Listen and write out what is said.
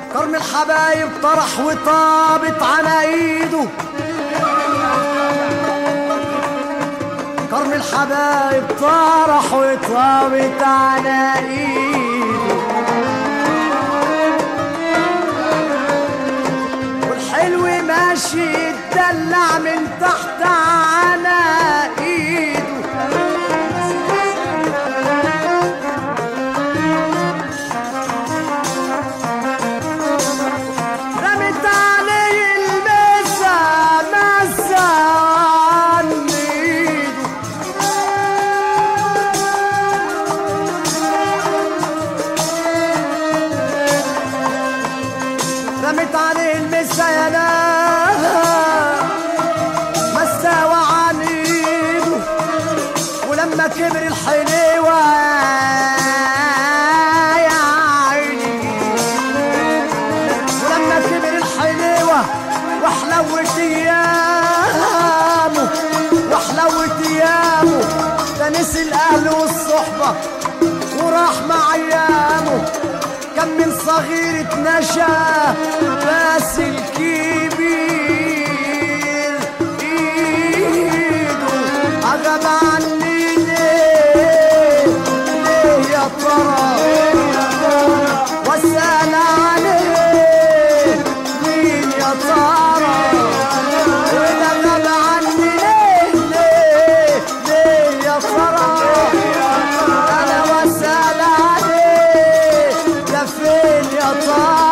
كرم الحبايب طرح وطابت على ايده كرم الحبايب طرح وطابت على ايده والحلو ماشي يتدلع من تحت على ايده رمت عليه المسا مسا عن ايده رمت عليه المسا يا ناس مسا وعن ايده ولما كبر الحليوه يا عيني ولما كبر الحليوة وحلوت ايامه وحلوت ايامه ده نسي الاهل والصحبة وراح مع ايامه كان من صغير اتنشى بس الكبير ايده عجب عني ليه ليه يا ترى واسأل عليه مين يا ترى وده غاب عني ليه ليه ليه يا ترى انا واسأل عليه ده فين يا ترى